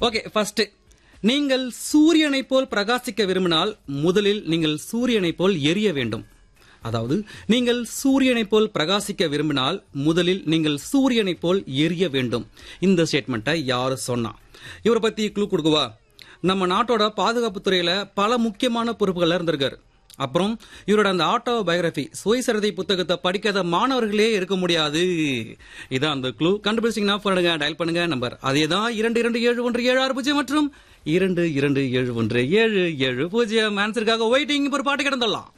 okay first நீங்கள் சூரியனை போல் பிரகாசிக்க விரும்பினால் முதலில் நீங்கள் சூரியனை போல் எரிய வேண்டும் அதாவது நீங்கள் சூரியனை போல் பிரகாசிக்க விரும்பினால் முதலில் நீங்கள் சூரியனை போல் எரிய வேண்டும் இந்த ஸ்டேட்மெண்ட்டை யாரு சொன்னா இவரை பத்தி க்ளூ கொடுக்குவா நம்ம நாட்டோட பாதுகாப்பு துறையில பல முக்கியமான பொறுப்புகள் இருந்திருக்காரு அப்புறம் இவரோட அந்த ஆட்டோ பயோகிராஃபி சுயசரிதை புத்தகத்தை படிக்காத மாணவர்களே இருக்க முடியாது இதான் அந்த க்ளூ கண்டுபிடிச்சிங்கன்னா பண்ணுங்க டயல் பண்ணுங்க நம்பர் அதே தான் இரண்டு இரண்டு ஏழு ஒன்று ஏழு ஆறு பூஜ்ஜியம் மற்றும் இரண்டு இரண்டு ஏழு ஒன்று ஏழு ஏழு பூஜ்ஜியம் ஆன்சருக்காக வெயிட்டிங் ஒரு பாட்டு கிடந்துடலாம்